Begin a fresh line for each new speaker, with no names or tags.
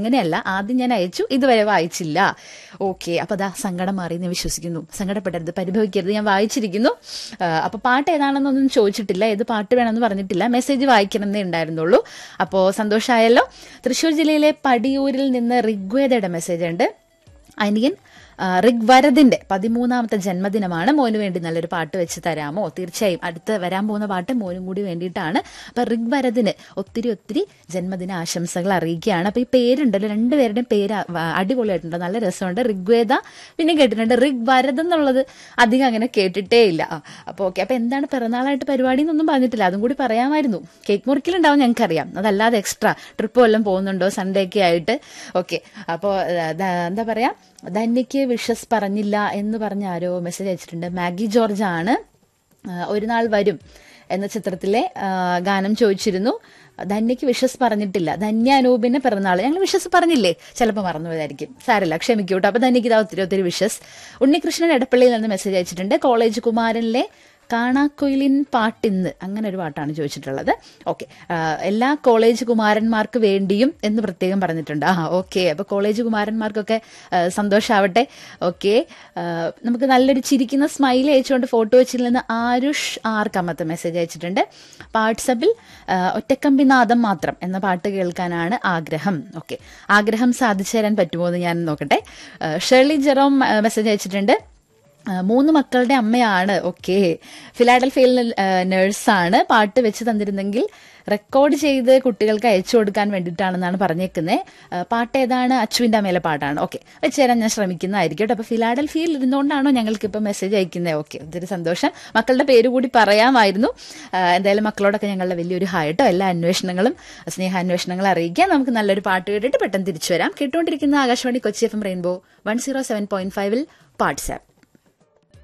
അങ്ങനെയല്ല ആദ്യം ഞാൻ അയച്ചു ഇതുവരെ വായിച്ചില്ല ഓക്കെ അപ്പൊ അതാ സങ്കടം മാറി എന്ന് വിശ്വസിക്കുന്നു സങ്കടപ്പെടരുത് പരിഭവിക്കരുത് ഞാൻ വായിച്ചിരിക്കുന്നു ആ, അപ്പൊ പാട്ട് ഏതാണെന്നൊന്നും ചോദിച്ചിട്ടില്ല ഏത് പാട്ട് വേണമെന്ന് പറഞ്ഞിട്ടില്ല മെസ്സേജ് വായിക്കണമെന്നേ ഉണ്ടായിരുന്നുള്ളൂ അപ്പോൾ സന്തോഷമായല്ലോ തൃശ്ശൂർ ജില്ലയിലെ പടിയൂരിൽ നിന്ന് ഋഗ്വേദയുടെ മെസ്സേജ് ഉണ്ട് അനിയൻ ആ, ഋഗ്വരദിന്റെ പതിമൂന്നാമത്തെ ജന്മദിനമാണ് മോന് വേണ്ടി നല്ലൊരു പാട്ട് വെച്ച് തരാമോ തീർച്ചയായും അടുത്ത് വരാൻ പോകുന്ന പാട്ട് മോനും കൂടി വേണ്ടിയിട്ടാണ് അപ്പൊ ഋഗ്വരദിന് ഒത്തിരി ഒത്തിരി ജന്മദിന ആശംസകൾ അറിയിക്കുകയാണ് അപ്പൊ ഈ പേരുണ്ടല്ലോ രണ്ടുപേരുടെയും പേര് ആ, അടിപൊളിയായിട്ടുണ്ട് നല്ല രസമുണ്ട് ഋഗ്വേദ പിന്നെ കേട്ടിട്ടുണ്ട് ഋഗ്വരദ് എന്നുള്ളത് അധികം അങ്ങനെ കേട്ടിട്ടേ ഇല്ല ആ, അപ്പൊ ഓക്കെ അപ്പൊ എന്താണ് പിറന്നാളായിട്ട് പരിപാടി എന്നൊന്നും പറഞ്ഞിട്ടില്ല അതും കൂടി പറയാമായിരുന്നു കേക്ക് മുറിക്കലുണ്ടാവും ഞങ്ങൾക്കറിയാം അതല്ലാതെ എക്സ്ട്രാ ട്രിപ്പ് വല്ലതും പോകുന്നുണ്ടോ സൺഡേ ഒക്കെ ആയിട്ട് ഓക്കെ അപ്പോൾ എന്താ പറയാ ധന്യയ്ക്ക് വിഷസ് പറഞ്ഞില്ല എന്ന് പറഞ്ഞ ആരോ മെസ്സേജ് അയച്ചിട്ടുണ്ട് മാഗി ജോർജ് ആണ് ആ, ഒരു നാൾ വരും എന്ന ചിത്രത്തിലെ ആ, ഗാനം ചോദിച്ചിരുന്നു ധന്യയ്ക്ക് വിഷസ് പറഞ്ഞിട്ടില്ല ധന്യ അനൂപിന്റെ പിറന്നാൾ ഞങ്ങൾ വിഷസ് പറഞ്ഞില്ലേ ചിലപ്പോൾ മറന്നുപോയതായിരിക്കും സാരല്ല ക്ഷമിക്കൂ കേട്ടോ അപ്പൊ ധന്യയ്ക്ക് ഇതാ ഒത്തിരി ഒത്തിരി വിഷസ് ഉണ്ണികൃഷ്ണൻ എടപ്പള്ളിയിൽ നിന്ന് മെസ്സേജ് അയച്ചിട്ടുണ്ട് കോളേജ് കുമാരനിലെ കാണാക്കൊയിലിൻ പാട്ടിന്ന് അങ്ങനെ ഒരു പാട്ടാണ് ചോദിച്ചിട്ടുള്ളത് ഓക്കെ എല്ലാ കോളേജ് കുമാരന്മാർക്ക് വേണ്ടിയും എന്ന് പ്രത്യേകം പറഞ്ഞിട്ടുണ്ട് ആ ഓക്കെ അപ്പൊ കോളേജ് കുമാരന്മാർക്കൊക്കെ ആ, സന്തോഷാവട്ടെ ഓക്കെ നമുക്ക് നല്ലൊരു ചിരിക്കുന്ന സ്മൈൽ അയച്ചുകൊണ്ട് ഫോട്ടോ വെച്ചിൽ നിന്ന് ആരുഷ് ആർ കമ്മത്ത് മെസ്സേജ് അയച്ചിട്ടുണ്ട് വാട്സപ്പിൽ ഒറ്റക്കമ്പിനാദം മാത്രം എന്ന പാട്ട് കേൾക്കാനാണ് ആഗ്രഹം ഓക്കെ ആഗ്രഹം സാധിച്ചു തരാൻ പറ്റുമോ എന്ന് ഞാൻ നോക്കട്ടെ ആ, ഷേർലി ജെറോം ആ, മെസ്സേജ് അയച്ചിട്ടുണ്ട് ആ, മൂന്ന് മക്കളുടെ അമ്മയാണ് ഓക്കെ ഫിലാഡൽഫിയയിൽ നേഴ്സാണ് പാട്ട് വെച്ച് തന്നിരുന്നെങ്കിൽ റെക്കോർഡ് ചെയ്ത് കുട്ടികൾക്ക് അയച്ചു കൊടുക്കാൻ വേണ്ടിയിട്ടാണെന്നാണ് പറഞ്ഞേക്കുന്നത് പാട്ട് ഏതാണ് അച്ചുവിന്റെ അമ്മയിലെ പാട്ടാണ് ഓക്കെ വെച്ച് തരാൻ ഞാൻ ശ്രമിക്കുന്നതായിരിക്കും കേട്ടോ അപ്പൊ ഫിലാഡൽഫിയയിൽ ഇരുന്നുകൊണ്ടാണോ ഞങ്ങൾക്ക് ഇപ്പൊ മെസ്സേജ് അയക്കുന്നത് ഓക്കെ ഒത്തിരി സന്തോഷം മക്കളുടെ പേര് കൂടി പറയാമായിരുന്നു ആ, എന്തായാലും മക്കളോടൊക്കെ ഞങ്ങളുടെ വലിയൊരു ഹായ് കേട്ടോ എല്ലാ അന്വേഷണങ്ങളും സ്നേഹാന്വേഷണങ്ങൾ അറിയിക്കാം നമുക്ക് നല്ലൊരു പാട്ട് കേട്ടിട്ട് പെട്ടെന്ന് തിരിച്ചു വരാം കേട്ടുകൊണ്ടിരിക്കുന്ന Akashvani Kochi F M rainbow one zero seven point ഫൈവിൽ പാട്സാപ്പ്